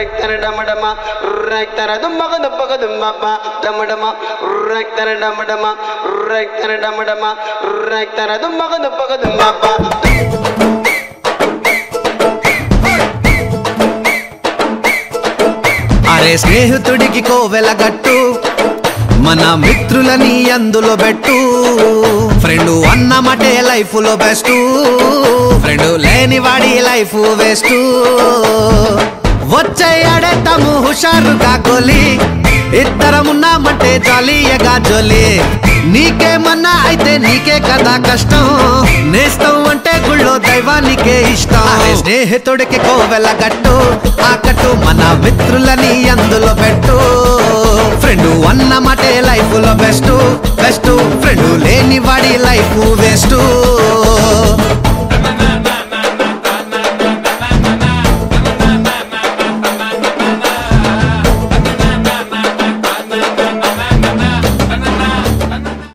రైతర డమడమ రైతర దుమ్మక దుబ్బక దుమ్మప్ప డమడమ రైతర డమడమ రైతర డమడమ రైతర దుమ్మక దుబ్బక దుమ్మప్ప అరే స్నేహితుడికి కోవెలగట్టు మన మిత్రులని అందులో పెట్టు ఫ్రెండ్ అన్నమటే లైఫ్ లో బెస్ట్ ఫ్రెండ్ లేని వాడి లైఫ్ వేస్ట్ వచ్చేయాడే తము హుషారుగా గోలి ఇద్దరమున్నామంటే జాలీయగా జోలి నీకేమన్నా అయితే నీకే కదా కష్టం నేస్తం అంటే గుళ్ళో దైవానికే ఇష్టం అరే స్నేహితుడికి కోవెల గట్టు ఆ కట్టు మన మిత్రులని అందులో పెట్టు ఫ్రెండ్ అన్నమాటే లైఫ్ లో బెస్ట్ బెస్ట్ ఫ్రెండ్ లేని వాడి లైఫ్ వేస్ట్